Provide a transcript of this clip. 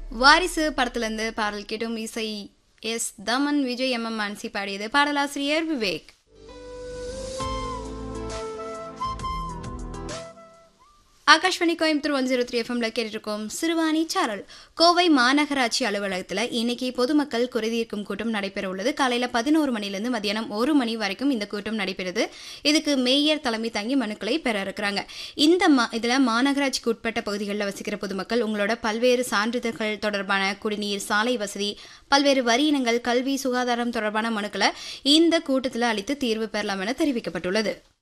வாரிசு படத்திலிருந்து பாடல் கேட்டும் இசை S Thaman Vijay M M Mansi பாடியது பாடலாசிரியர் Vivek Akashvani Coimbatore one zero three எஃப்எம்ல கேட்டிருக்கோம் சிறுவாணி சாரல் கோவை மாநகராட்சி அலுவலகத்தில் இன்னைக்கு பொதுமக்கள் குறைதீர்க்கும் கூட்டம் நடைபெற உள்ளது காலையில் பதினோரு மணிலேருந்து மதியானம் ஒரு மணி வரைக்கும் இந்த கூட்டம் நடைபெறுது இதுக்கு மேயர் தலைமை தாங்கி மனுக்களை பெற இருக்கிறாங்க இந்த மா இதில் மாநகராட்சிக்கு உட்பட்ட பகுதிகளில் வசிக்கிற பொதுமக்கள் உங்களோட பல்வேறு சான்றிதழ்கள் தொடர்பான குடிநீர் சாலை வசதி பல்வேறு வரி இனங்கள் கல்வி சுகாதாரம் தொடர்பான மனுக்களை இந்த கூட்டத்தில் அளித்து தீர்வு பெறலாம் என தெரிவிக்கப்பட்டுள்ளது